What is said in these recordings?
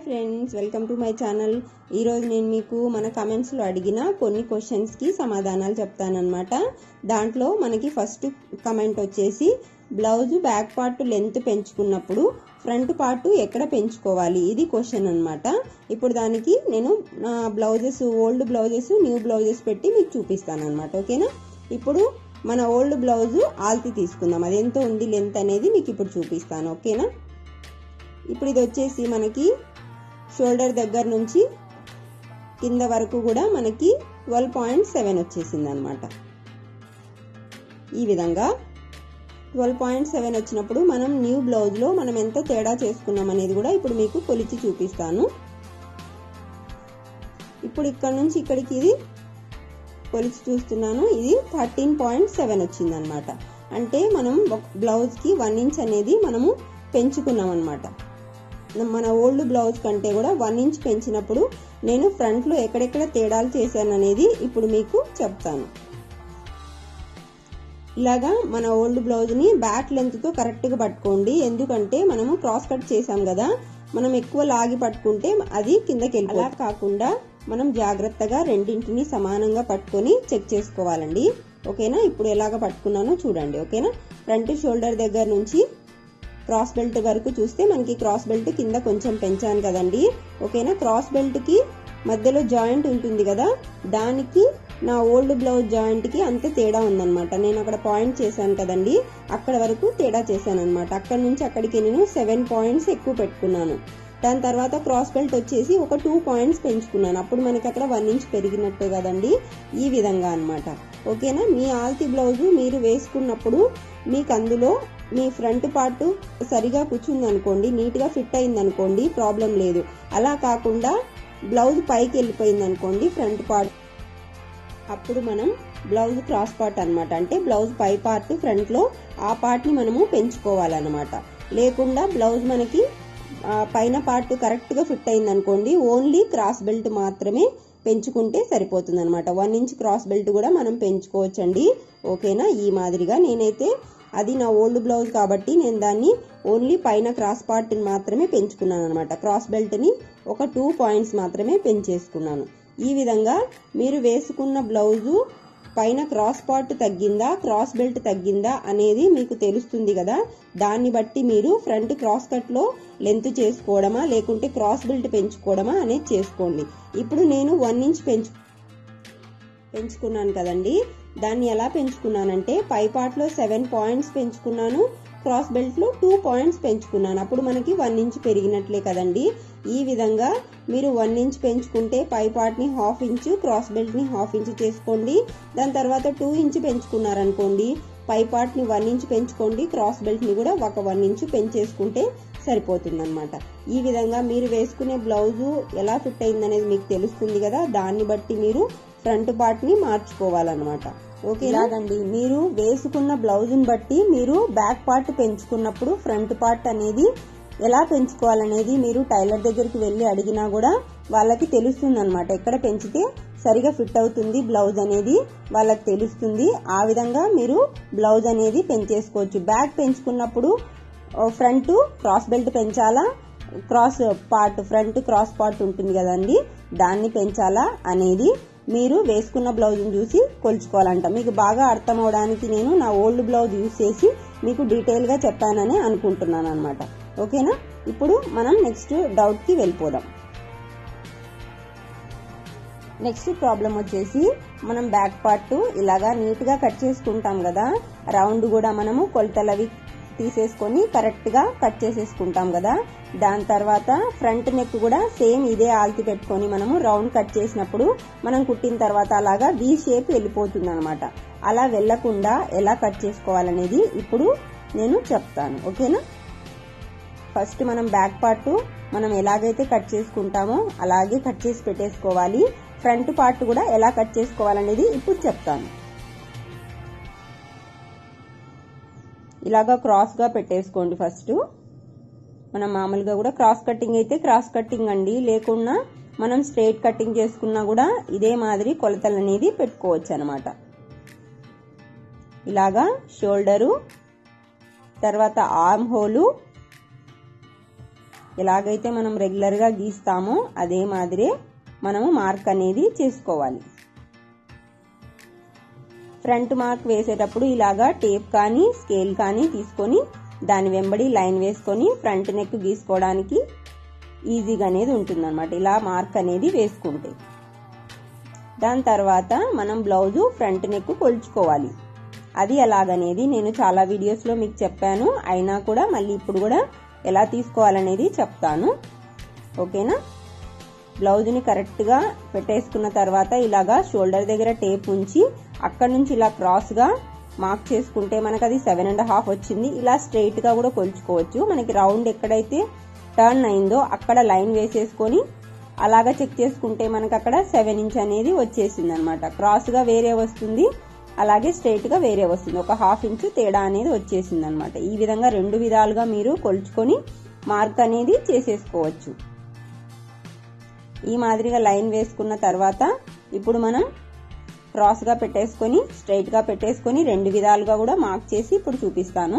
friends welcome to my channel ఈరోజు నేను మీకు మన కమెంట్స్లో అడిగిన కొన్ని క్వశ్చన్స్కి సమాధానాలు చెప్తానన్నమాట దాంట్లో మనకి ఫస్ట్ కమెంట్ వచ్చేసి బ్లౌజ్ బ్యాక్ పార్ట్ లెంత్ పెంచుకున్నప్పుడు ఫ్రంట్ పార్ట్ ఎక్కడ పెంచుకోవాలి ఇది క్వశ్చన్ అనమాట ఇప్పుడు దానికి నేను నా blouses old blouses new blouses పెట్టి మీకు చూపిస్తాను అనమాట ఓకేనా ఇప్పుడు మన ఓల్డ్ బ్లౌజ్ ఆల్తి తీసుకుందాం అది ఎంత ఉంది లెంత్ అనేది మీకు ఇప్పుడు చూపిస్తాను ఓకేనా ఇప్పుడు ఇది వచ్చేసి మనకి షోల్డర్ దగ్గర నుంచి కింద వరకు కూడా మనకి ట్వెల్వ్ పాయింట్ సెవెన్ వచ్చేసింది అనమాట ఈ విధంగా ట్వెల్వ్ పాయింట్ సెవెన్ వచ్చినప్పుడు మనం న్యూ బ్లౌజ్లో మనం ఎంత తేడా చేసుకున్నాం అనేది కూడా ఇప్పుడు మీకు కొలిచి చూపిస్తాను ఇప్పుడు ఇక్కడ నుంచి ఇక్కడికి ఇది కొలిచి చూస్తున్నాను ఇది థర్టీన్ పాయింట్ సెవెన్ వచ్చింది అనమాట అంటే మనం బ్లౌజ్కి వన్ ఇంచ్ అనేది మనము పెంచుకున్నాం అనమాట మన ఓల్డ్ బ్లౌజ్ కంటే కూడా వన్ ఇంచ్ పెంచినప్పుడు నేను ఫ్రంట్లో ఎక్కడెక్కడ తేడాలు చేశాను అనేది ఇప్పుడు మీకు చెప్తాను ఇలాగా మన ఓల్డ్ బ్లౌజ్ని బ్యాక్ లెంత్తో కరెక్ట్గా పట్టుకోండి ఎందుకంటే మనము క్రాస్ కట్ చేసాం కదా మనం ఎక్కువ లాగి పట్టుకుంటే అది కిందకి వెళ్ళి అలా కాకుండా మనం జాగ్రత్తగా రెండింటిని సమానంగా పట్టుకొని చెక్ చేసుకోవాలండి ఓకేనా ఇప్పుడు ఎలాగ పట్టుకున్నానో చూడండి ఓకేనా ఫ్రంట్ షోల్డర్ దగ్గర నుంచి క్రాస్ బెల్ట్ వరకు చూస్తే మనకి క్రాస్ బెల్ట్ కింద కొంచెం పెంచాను కదండి ఓకేనా క్రాస్ బెల్ట్కి మధ్యలో జాయింట్ ఉంటుంది కదా దానికి నా ఓల్డ్ బ్లౌజ్ జాయింట్కి అంత తేడా ఉందన్నమాట నేను అక్కడ పాయింట్ చేశాను కదండి అక్కడ వరకు తేడా చేశాను అనమాట అక్కడ నుంచి అక్కడికి నేను సెవెన్ పాయింట్స్ ఎక్కువ పెట్టుకున్నాను దాని తర్వాత క్రాస్ బెల్ట్ వచ్చేసి ఒక టూ పాయింట్స్ పెంచుకున్నాను అప్పుడు మనకి అక్కడ వన్ ఇంచ్ పెరిగినట్టే కదండి ఈ విధంగా అనమాట ఓకేనా మీ ఆల్తి బ్లౌజు మీరు వేసుకున్నప్పుడు మీకు అందులో మీ ఫ్రంట్ పార్ట్ సరిగా కూర్చుంది అనుకోండి నీట్గా ఫిట్ అయింది అనుకోండి ప్రాబ్లం లేదు అలా కాకుండా బ్లౌజ్ పైకి వెళ్ళిపోయింది అనుకోండి ఫ్రంట్ పార్ట్ అప్పుడు మనం బ్లౌజ్ క్రాస్ పార్ట్ అనమాట అంటే బ్లౌజ్ పై పార్ట్ ఫ్రంట్లో ఆ పార్ట్ని మనము పెంచుకోవాలన్నమాట లేకుండా బ్లౌజ్ మనకి పైన పార్ట్ కరెక్ట్గా ఫిట్ అయింది అనుకోండి ఓన్లీ క్రాస్ బెల్ట్ మాత్రమే పెంచుకుంటే సరిపోతుంది అనమాట వన్ ఇంచ్ క్రాస్ బెల్ట్ కూడా మనం పెంచుకోవచ్చండి ఓకేనా ఈ మాదిరిగా నేనైతే అది నా ఓల్డ్ బ్లౌజ్ కాబట్టి నేను దాన్ని ఓన్లీ పైన క్రాస్ పార్ట్ని మాత్రమే పెంచుకున్నాను అనమాట క్రాస్ బెల్ట్ని ఒక టూ పాయింట్స్ మాత్రమే పెంచేసుకున్నాను ఈ విధంగా మీరు వేసుకున్న బ్లౌజు పైన క్రాస్ పార్ట్ తగ్గిందా క్రాస్ బెల్ట్ తగ్గిందా అనేది మీకు తెలుస్తుంది కదా దాన్ని బట్టి మీరు ఫ్రంట్ క్రాస్ కట్లో లెంత్ చేసుకోవడమా లేకుంటే క్రాస్ బెల్ట్ పెంచుకోవడమా అనేది చేసుకోండి ఇప్పుడు నేను వన్ ఇంచ్ పెంచు పెంచుకున్నాను కదండి దాన్ని ఎలా పెంచుకున్నానంటే పై పార్ట్లో సెవెన్ పాయింట్స్ పెంచుకున్నాను క్రాస్ బెల్ట్లో టూ పాయింట్స్ పెంచుకున్నాను అప్పుడు మనకి వన్ ఇంచ్ పెరిగినట్లే కదండి ఈ విధంగా మీరు వన్ ఇంచ్ పెంచుకుంటే పై పార్ట్ని హాఫ్ ఇంచ్ క్రాస్ బెల్ట్ని హాఫ్ ఇంచ్ చేసుకోండి దాని తర్వాత టూ ఇంచ్ పెంచుకున్నారనుకోండి పై పార్ట్ని వన్ ఇంచ్ పెంచుకోండి క్రాస్ బెల్ట్ని కూడా ఒక వన్ ఇంచ్ పెంచేసుకుంటే సరిపోతుంది అనమాట ఈ విధంగా మీరు వేసుకునే బ్లౌజు ఎలా ఫిట్ అయిందనేది మీకు తెలుస్తుంది కదా దాన్ని బట్టి మీరు ఫ్రంట్ పార్ట్ని మార్చుకోవాలన్నమాట ఓకే ఇలాగండి మీరు వేసుకున్న బ్లౌజ్ని బట్టి మీరు బ్యాక్ పార్ట్ పెంచుకున్నప్పుడు ఫ్రంట్ పార్ట్ అనేది ఎలా పెంచుకోవాలనేది మీరు టైలర్ దగ్గరికి వెళ్ళి అడిగినా కూడా వాళ్ళకి తెలుస్తుంది అనమాట ఎక్కడ పెంచితే సరిగా ఫిట్ అవుతుంది బ్లౌజ్ అనేది వాళ్ళకి తెలుస్తుంది ఆ విధంగా మీరు బ్లౌజ్ అనేది పెంచేసుకోవచ్చు బ్యాక్ పెంచుకున్నప్పుడు ఫ్రంట్ క్రాస్ బెల్ట్ పెంచాలా cross part front cross part ఉంటుంది కదండి దాన్ని పెంచాలా అనేది మీరు వేసుకున్న బ్లౌజ్ని చూసి కొలుచుకోవాలంట మీకు బాగా అర్థం అవడానికి నేను నా ఓల్డ్ బ్లౌజ్ యూస్ చేసి మీకు డీటెయిల్గా చెప్పానని అనుకుంటున్నాను అనమాట ఓకేనా ఇప్పుడు మనం నెక్స్ట్ డౌట్కి వెళ్ళిపోదాం నెక్స్ట్ ప్రాబ్లం వచ్చేసి మనం బ్యాక్ పార్ట్ ఇలాగా నీట్గా కట్ చేసుకుంటాం కదా రౌండ్ కూడా మనము కొలతలవి తీసేసుకొని కరెక్ట్గా కట్ చేసేసుకుంటాం కదా దాని తర్వాత ఫ్రంట్ నెక్ కూడా సేమ్ ఇదే ఆల్తి పెట్టుకొని మనము రౌండ్ కట్ చేసినప్పుడు మనం కుట్టిన తర్వాత అలాగా వి షేప్ వెళ్ళిపోతుంది అనమాట అలా వెళ్లకుండా ఎలా కట్ చేసుకోవాలనేది ఇప్పుడు నేను చెప్తాను ఓకేనా ఫస్ట్ మనం బ్యాక్ పార్ట్ మనం ఎలాగైతే కట్ చేసుకుంటామో అలాగే కట్ చేసి పెట్టేసుకోవాలి ఫ్రంట్ పార్ట్ కూడా ఎలా కట్ చేసుకోవాలనేది ఇప్పుడు చెప్తాను ఇలాగా క్రాస్గా పెట్టేసుకోండి ఫస్ట్ మనం మామూలుగా కూడా క్రాస్ కటింగ్ అయితే క్రాస్ కటింగ్ అండి లేకున్నా మనం స్ట్రైట్ కటింగ్ చేసుకున్నా కూడా ఇదే మాదిరి కొలతలు అనేది పెట్టుకోవచ్చు అనమాట ఇలాగా షోల్డరు తర్వాత ఆర్మ్ హోలు ఎలాగైతే మనం రెగ్యులర్గా గీస్తామో అదే మాదిరే మనము మార్క్ అనేది చేసుకోవాలి ఫ్రంట్ మార్క్ వేసేటప్పుడు ఇలాగా టేప్ కానీ స్కేల్ కానీ తీసుకొని దాని వెంబడి లైన్ వేసుకొని ఫ్రంట్ నెక్ గీసుకోవడానికి ఈజీగా అనేది ఉంటుందన్నమాట ఇలా మార్క్ అనేది వేసుకుంటే దాని తర్వాత మనం బ్లౌజు ఫ్రంట్ నెక్ కొలుచుకోవాలి అది ఎలాగనేది నేను చాలా వీడియోస్లో మీకు చెప్పాను అయినా కూడా మళ్ళీ ఇప్పుడు కూడా ఎలా తీసుకోవాలనేది చెప్తాను ఓకేనా బ్లౌజ్ని కరెక్ట్గా పెట్టేసుకున్న తర్వాత ఇలాగా షోల్డర్ దగ్గర టేప్ ఉంచి అక్కడ నుంచి ఇలా క్రాస్గా మార్క్ చేసుకుంటే మనకు అది సెవెన్ అండ్ హాఫ్ వచ్చింది ఇలా స్ట్రైట్గా కూడా కొలుచుకోవచ్చు మనకి రౌండ్ ఎక్కడైతే టర్న్ అయిందో అక్కడ లైన్ వేసేసుకొని అలాగా చెక్ చేసుకుంటే మనకు అక్కడ సెవెన్ ఇంచ్ అనేది వచ్చేసింది అనమాట క్రాస్గా వేరే వస్తుంది అలాగే స్ట్రైట్గా వేరే వస్తుంది ఒక హాఫ్ ఇంచ్ తేడా అనేది వచ్చేసింది అనమాట ఈ విధంగా రెండు విధాలుగా మీరు కొలుచుకొని మార్క్ అనేది చేసేసుకోవచ్చు ఈ మాదిరిగా లైన్ వేసుకున్న తర్వాత ఇప్పుడు మనం క్రాస్గా పెట్టేసుకొని స్ట్రైట్గా పెట్టేసుకొని రెండు విధాలుగా కూడా మార్క్ చేసి ఇప్పుడు చూపిస్తాను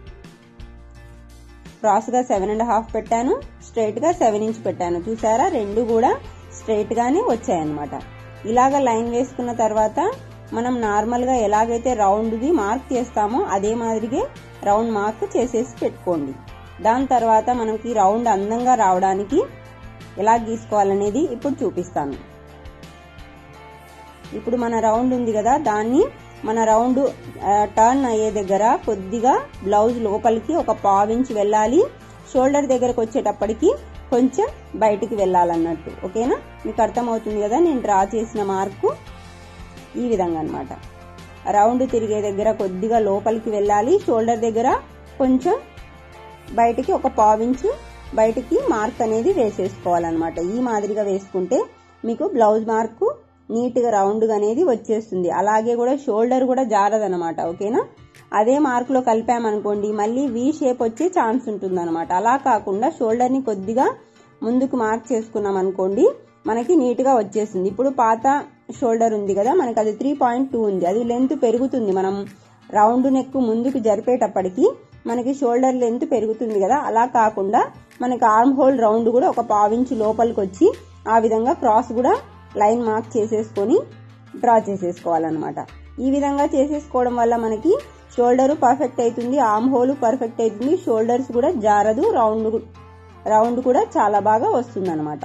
క్రాస్గా సెవెన్ అండ్ హాఫ్ పెట్టాను స్ట్రైట్గా సెవెన్ ఇంచ్ పెట్టాను చూసారా రెండు కూడా స్ట్రైట్గానే వచ్చాయన్నమాట ఇలాగ లైన్ వేసుకున్న తర్వాత మనం నార్మల్గా ఎలాగైతే రౌండ్ది మార్క్ చేస్తామో అదే మాదిరిగే రౌండ్ మార్క్ చేసేసి పెట్టుకోండి దాని తర్వాత మనకి రౌండ్ అందంగా రావడానికి ఎలా గీసుకోవాలనేది ఇప్పుడు చూపిస్తాను ఇప్పుడు మన రౌండ్ ఉంది కదా దాన్ని మన రౌండ్ టర్న్ అయ్యే దగ్గర కొద్దిగా బ్లౌజ్ లోపలికి ఒక పావించి వెళ్ళాలి షోల్డర్ దగ్గరకు వచ్చేటప్పటికి కొంచెం బయటికి వెళ్ళాలన్నట్టు ఓకేనా మీకు అర్థమవుతుంది కదా నేను డ్రా చేసిన మార్కు ఈ విధంగా అనమాట రౌండ్ తిరిగే దగ్గర కొద్దిగా లోపలికి వెళ్ళాలి షోల్డర్ దగ్గర కొంచెం బయటికి ఒక పావించు బయటికి మార్క్ అనేది వేసేసుకోవాలన్నమాట ఈ మాదిరిగా వేసుకుంటే మీకు బ్లౌజ్ మార్కు నీట్గా రౌండ్గా అనేది వచ్చేస్తుంది అలాగే కూడా షోల్డర్ కూడా జారదనమాట ఓకేనా అదే మార్కులో కలిపామనుకోండి మళ్ళీ వి షేప్ వచ్చే ఛాన్స్ ఉంటుంది అనమాట అలా కాకుండా షోల్డర్ని కొద్దిగా ముందుకు మార్క్ చేసుకున్నాం అనుకోండి మనకి నీట్గా వచ్చేసింది ఇప్పుడు పాత షోల్డర్ ఉంది కదా మనకి అది త్రీ పాయింట్ టూ ఉంది అది లెంత్ పెరుగుతుంది మనం రౌండ్ నెక్ ముందుకు జరిపేటప్పటికి మనకి షోల్డర్ లెంత్ పెరుగుతుంది కదా అలా కాకుండా మనకి ఆర్మ్ హోల్ రౌండ్ కూడా ఒక పావించి లోపలికి వచ్చి ఆ విధంగా క్రాస్ కూడా లైన్ మార్క్ చేసేసుకొని డ్రా చేసేసుకోవాలన్నమాట ఈ విధంగా చేసేసుకోవడం వల్ల మనకి షోల్డర్ పర్ఫెక్ట్ అవుతుంది ఆర్మ్ హోల్ పర్ఫెక్ట్ అవుతుంది షోల్డర్స్ కూడా జారదు రౌండ్ రౌండ్ కూడా చాలా బాగా వస్తుంది అనమాట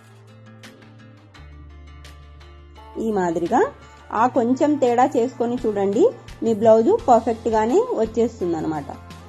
ఈ మాదిరిగా ఆ కొంచెం తేడా చేసుకొని చూడండి మీ బ్లౌజు పర్ఫెక్ట్ గానే వచ్చేస్తుంది అనమాట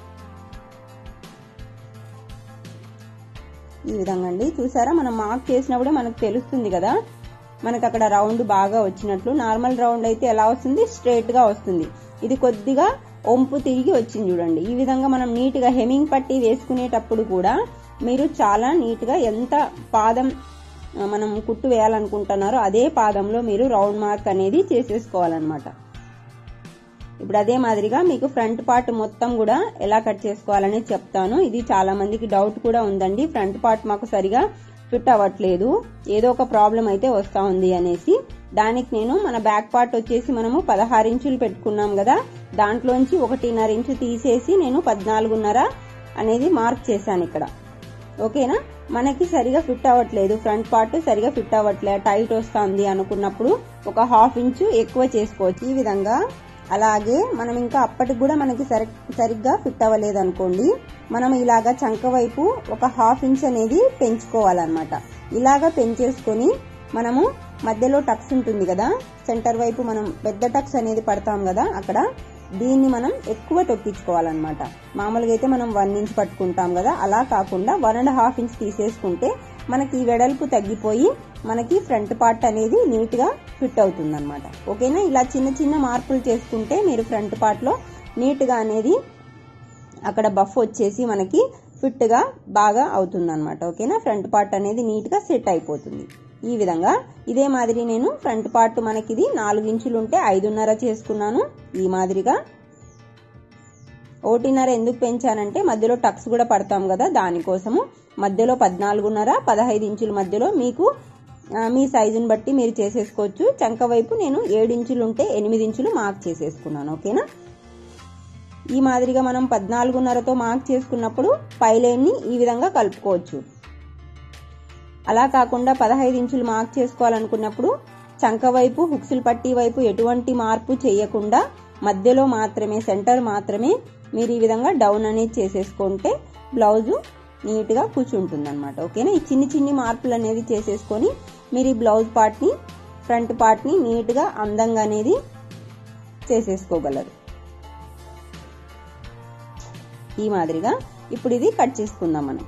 ఈ విధంగా అండి చూసారా మనం మార్క్ చేసినప్పుడే మనకు తెలుస్తుంది కదా మనకు అక్కడ రౌండ్ బాగా వచ్చినట్లు నార్మల్ రౌండ్ అయితే ఎలా వస్తుంది స్ట్రైట్ గా వస్తుంది ఇది కొద్దిగా ఒంపు తిరిగి వచ్చింది చూడండి ఈ విధంగా మనం నీట్ గా హెమింగ్ పట్టి వేసుకునేటప్పుడు కూడా మీరు చాలా నీట్ గా ఎంత పాదం మనం కుట్టు వేయాలనుకుంటున్నారో అదే పాదంలో మీరు రౌండ్ మార్క్ అనేది చేసేసుకోవాలన్నమాట ఇప్పుడు అదే మాదిరిగా మీకు ఫ్రంట్ పార్ట్ మొత్తం కూడా ఎలా కట్ చేసుకోవాలని చెప్తాను ఇది చాలా మందికి డౌట్ కూడా ఉందండి ఫ్రంట్ పార్ట్ మాకు సరిగా ఫిట్ అవ్వట్లేదు ఏదో ఒక ప్రాబ్లం అయితే వస్తా ఉంది అనేసి దానికి నేను మన బ్యాక్ పార్ట్ వచ్చేసి మనము పదహారు ఇంచులు పెట్టుకున్నాం కదా దాంట్లోంచి ఒకటిన్నర ఇంచు తీసేసి నేను పద్నాలుగున్నర అనేది మార్క్ చేశాను ఇక్కడ ఓకేనా మనకి సరిగా ఫిట్ అవ్వట్లేదు ఫ్రంట్ పార్ట్ సరిగా ఫిట్ అవ్వట్లేదు టైట్ వస్తుంది అనుకున్నప్పుడు ఒక హాఫ్ ఇంచు ఎక్కువ చేసుకోవచ్చు ఈ విధంగా అలాగే మనం ఇంకా అప్పటికి కూడా మనకి సరి సరిగ్గా ఫిట్ అవ్వలేదు అనుకోండి మనం ఇలాగా చంక వైపు ఒక హాఫ్ ఇంచ్ అనేది పెంచుకోవాలన్నమాట ఇలాగా పెంచేసుకొని మనము మధ్యలో టక్స్ ఉంటుంది కదా సెంటర్ వైపు మనం పెద్ద టక్స్ అనేది పడతాం కదా అక్కడ దీన్ని మనం ఎక్కువ తొక్కించుకోవాలన్నమాట మామూలుగా అయితే మనం వన్ ఇంచ్ పట్టుకుంటాం కదా అలా కాకుండా వన్ అండ్ హాఫ్ ఇంచ్ తీసేసుకుంటే మనకి వెడల్పు తగ్గిపోయి మనకి ఫ్రంట్ పార్ట్ అనేది నీట్ గా ఫిట్ అవుతుంది అనమాట ఓకేనా ఇలా చిన్న చిన్న మార్పులు చేసుకుంటే మీరు ఫ్రంట్ పార్ట్ లో నీట్ గా అనేది అక్కడ బఫ్ వచ్చేసి మనకి ఫిట్ గా బాగా అవుతుంది అనమాట ఓకేనా ఫ్రంట్ పార్ట్ అనేది నీట్ గా సెట్ అయిపోతుంది ఈ విధంగా ఇదే మాదిరి నేను ఫ్రంట్ పార్ట్ మనకి ఇది నాలుగు ఇంచులు ఉంటే ఐదున్నర చేసుకున్నాను ఈ మాదిరిగా ఒకటిన్నర ఎందుకు పెంచానంటే మధ్యలో టక్స్ కూడా పడతాం కదా దానికోసము మధ్యలో పద్నాలుగున్నర పదహైదు ఇంచుల మధ్యలో మీకు మీ సైజుని బట్టి మీరు చేసేసుకోవచ్చు చంక వైపు నేను ఏడు ఇంచులు ఉంటే ఎనిమిది ఇంచులు మార్క్ చేసేసుకున్నాను ఓకేనా ఈ మాదిరిగా మనం పద్నాలుగున్నరతో మార్క్ చేసుకున్నప్పుడు పైలైన్ని ఈ విధంగా కలుపుకోవచ్చు అలా కాకుండా పదహైదు ఇంచులు మార్క్ చేసుకోవాలనుకున్నప్పుడు చంక వైపు హుక్సులు పట్టి వైపు ఎటువంటి మార్పు చేయకుండా మధ్యలో మాత్రమే సెంటర్ మాత్రమే మీరు ఈ విధంగా డౌన్ అనేది చేసేసుకుంటే బ్లౌజు నీట్గా కూర్చుంటుంది అనమాట ఓకేనా ఈ చిన్ని చిన్ని మార్పులు అనేది చేసేసుకొని మీరు ఈ బ్లౌజ్ పార్ట్ని ఫ్రంట్ పార్ట్ని నీట్గా అందంగా అనేది చేసేసుకోగలరు ఈ మాదిరిగా ఇప్పుడు ఇది కట్ చేసుకుందాం మనం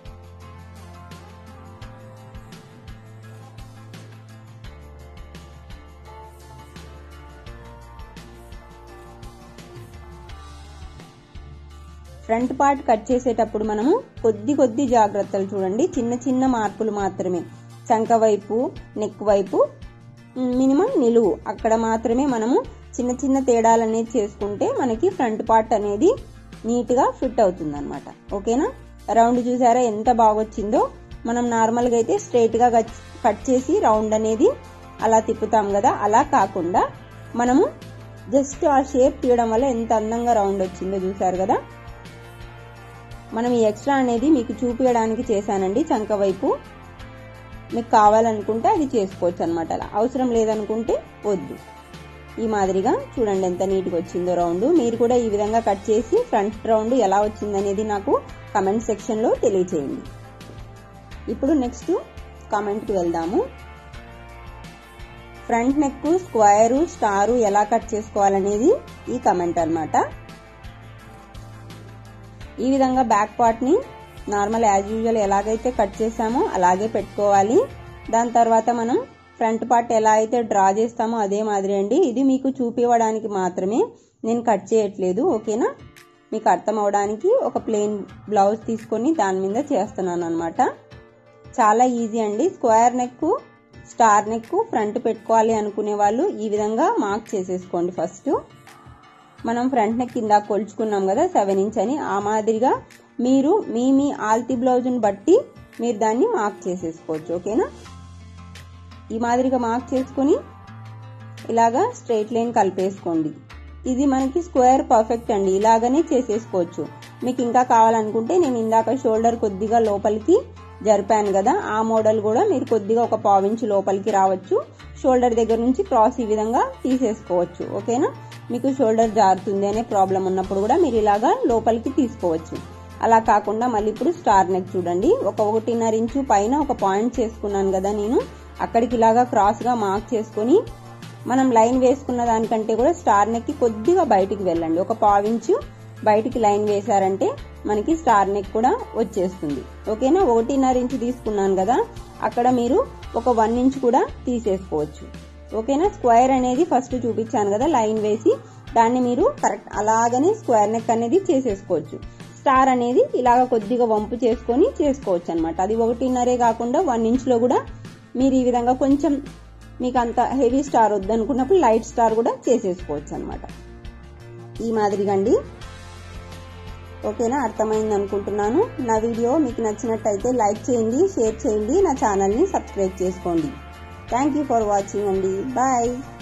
ఫ్రంట్ పార్ట్ కట్ చేసేటప్పుడు మనము కొద్ది కొద్ది జాగ్రత్తలు చూడండి చిన్న చిన్న మార్పులు మాత్రమే చంక వైపు నెక్ వైపు మినిమం నిలువు అక్కడ మాత్రమే మనము చిన్న చిన్న తేడాలు అనేది చేసుకుంటే మనకి ఫ్రంట్ పార్ట్ అనేది నీట్గా ఫిట్ అవుతుంది అనమాట ఓకేనా రౌండ్ చూసారా ఎంత బాగొచ్చిందో మనం నార్మల్గా అయితే స్ట్రైట్గా కట్ చేసి రౌండ్ అనేది అలా తిప్పుతాం కదా అలా కాకుండా మనము జస్ట్ ఆ షేప్ తీయడం వల్ల ఎంత అందంగా రౌండ్ వచ్చిందో చూసారు కదా మనం ఈ ఎక్స్ట్రా అనేది మీకు చూపించడానికి చేశానండి చంక వైపు మీకు కావాలనుకుంటే అది చేసుకోవచ్చు అనమాట అలా అవసరం లేదనుకుంటే వద్దు ఈ మాదిరిగా చూడండి ఎంత నీట్గా వచ్చిందో రౌండ్ మీరు కూడా ఈ విధంగా కట్ చేసి ఫ్రంట్ రౌండ్ ఎలా వచ్చిందనేది నాకు కమెంట్ సెక్షన్లో తెలియచేయండి ఇప్పుడు నెక్స్ట్ కామెంట్కి వెళ్దాము ఫ్రంట్ నెక్ స్క్వైరు స్టారు ఎలా కట్ చేసుకోవాలనేది ఈ కమెంట్ అనమాట ఈ విధంగా బ్యాక్ పార్ట్ని నార్మల్ యాజ్ యూజువల్ ఎలాగైతే కట్ చేసామో అలాగే పెట్టుకోవాలి దాని తర్వాత మనం ఫ్రంట్ పార్ట్ ఎలా అయితే డ్రా చేస్తామో అదే మాదిరి అండి ఇది మీకు చూపివ్వడానికి మాత్రమే నేను కట్ చేయట్లేదు ఓకేనా మీకు అర్థం అవడానికి ఒక ప్లెయిన్ బ్లౌజ్ తీసుకొని దాని మీద చేస్తున్నాను అనమాట చాలా ఈజీ అండి square neck star neck front పెట్టుకోవాలి అనుకునే వాళ్ళు ఈ విధంగా మార్క్ చేసేసుకోండి ఫస్ట్ మనం ఫ్రంట్ నెక్ కింద కొలుచుకున్నాం కదా సెవెన్ ఇంచ్ అని ఆ మాదిరిగా మీరు మీ మీ ఆల్తి బ్లౌజ్ని బట్టి మీరు దాన్ని మార్క్ చేసేసుకోవచ్చు ఓకేనా ఈ మాదిరిగా మార్క్ చేసుకుని ఇలాగా స్ట్రైట్ లైన్ కలిపేసుకోండి ఇది మనకి స్క్వేర్ పర్ఫెక్ట్ అండి ఇలాగనే చేసేసుకోవచ్చు మీకు ఇంకా కావాలనుకుంటే నేను ఇందాక షోల్డర్ కొద్దిగా లోపలికి జరిపాను కదా ఆ మోడల్ కూడా మీరు కొద్దిగా ఒక పావించి లోపలికి రావచ్చు షోల్డర్ దగ్గర నుంచి క్రాస్ ఈ విధంగా తీసేసుకోవచ్చు ఓకేనా మీకు షోల్డర్ జారుతుంది అనే ప్రాబ్లం ఉన్నప్పుడు కూడా మీరు ఇలాగా లోపలికి తీసుకోవచ్చు అలా కాకుండా మళ్ళీ ఇప్పుడు స్టార్ నెక్ చూడండి ఒక ఒకటిన్నర ఇంచు పైన ఒక పాయింట్ చేసుకున్నాను కదా నేను అక్కడికి ఇలాగా క్రాస్ గా మార్క్ చేసుకుని మనం లైన్ వేసుకున్న దానికంటే కూడా స్టార్ నెక్ కి కొద్దిగా బయటికి వెళ్ళండి ఒక పావించు బయటికి లైన్ వేశారంటే మనకి స్టార్ నెక్ కూడా వచ్చేస్తుంది ఓకేనా ఒకటిన్నర ఇంచు తీసుకున్నాను కదా అక్కడ మీరు ఒక వన్ ఇంచ్ కూడా తీసేసుకోవచ్చు ఓకేనా స్క్వేర్ అనేది ఫస్ట్ చూపించాను కదా లైన్ వేసి దాన్ని మీరు కరెక్ట్ అలాగనే స్క్వేర్ నెక్ అనేది చేసేసుకోవచ్చు స్టార్ అనేది ఇలాగ కొద్దిగా వంపు చేసుకొని చేసుకోవచ్చు అనమాట అది ఒకటిన్నరే కాకుండా వన్ ఇంచ్లో కూడా మీరు ఈ విధంగా కొంచెం మీకు అంత హెవీ స్టార్ వద్దనుకున్నప్పుడు లైట్ స్టార్ కూడా చేసేసుకోవచ్చు అనమాట ఈ మాదిరిగా అండి ఓకేనా అర్థమైంది అనుకుంటున్నాను నా వీడియో మీకు నచ్చినట్టయితే లైక్ చేయండి షేర్ చేయండి నా ఛానల్ని సబ్స్క్రైబ్ చేసుకోండి థ్యాంక్ యూ ఫర్ వాచింగ్ అండి బాయ్